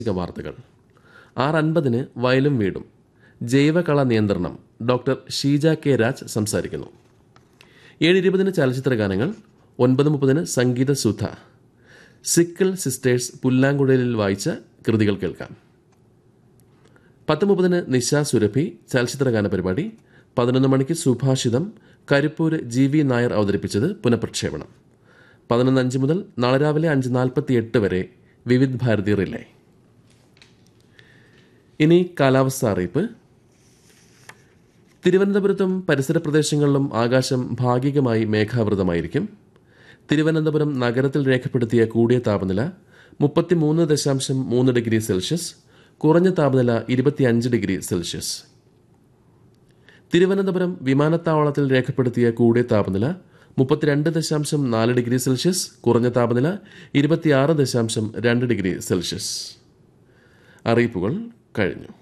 പ്രാദേശിക വാർത്തകൾ ആറ് അൻപതിന് വയലും വീടും ജൈവകള നിയന്ത്രണം ഡോക്ടർ ഷീജ കെ രാജ് സംസാരിക്കുന്നു ഏഴ് ഇരുപതിന് ചലച്ചിത്ര ഗാനങ്ങൾ ഒൻപത് മുപ്പതിന് സംഗീത സുധ സിക്കിൾ സിസ്റ്റേഴ്സ് പുല്ലാങ്കുഴലിൽ വായിച്ച കൃതികൾ കേൾക്കാം പത്ത് മുപ്പതിന് നിശ സുരഭി ചലച്ചിത്ര ഗാന പരിപാടി പതിനൊന്ന് മണിക്ക് സുഭാഷിതം കരിപ്പൂര് ജി വി നായർ അവതരിപ്പിച്ചത് പുനഃപ്രക്ഷേപണം പതിനൊന്ന് അഞ്ച് മുതൽ നാളെ രാവിലെ അഞ്ച് നാൽപ്പത്തി എട്ട് വരെ വിവിധ് ഭാരതി റിലേ ഇനി കാലാവസ്ഥ അറിയിപ്പ് തിരുവനന്തപുരത്തും പരിസര പ്രദേശങ്ങളിലും ആകാശം ഭാഗികമായി മേഘാവൃതമായിരിക്കും തിരുവനന്തപുരം നഗരത്തിൽ രേഖപ്പെടുത്തിയ കൂടിയ താപനില മുപ്പത്തിമൂന്ന് ദശാംശം മൂന്ന് ഡിഗ്രി സെൽഷ്യസ് കുറഞ്ഞ താപനില ഇരുപത്തിയഞ്ച് ഡിഗ്രി സെൽഷ്യസ് തിരുവനന്തപുരം വിമാനത്താവളത്തിൽ രേഖപ്പെടുത്തിയ കൂടിയ താപനില മുപ്പത്തിരണ്ട് ദശാംശം നാല് ഡിഗ്രി സെൽഷ്യസ് കുറഞ്ഞ താപനില ഇരുപത്തിയാറ് ദശാംശം രണ്ട് ഡിഗ്രി സെൽഷ്യസ് അറിയിപ്പുകൾ കഴിഞ്ഞു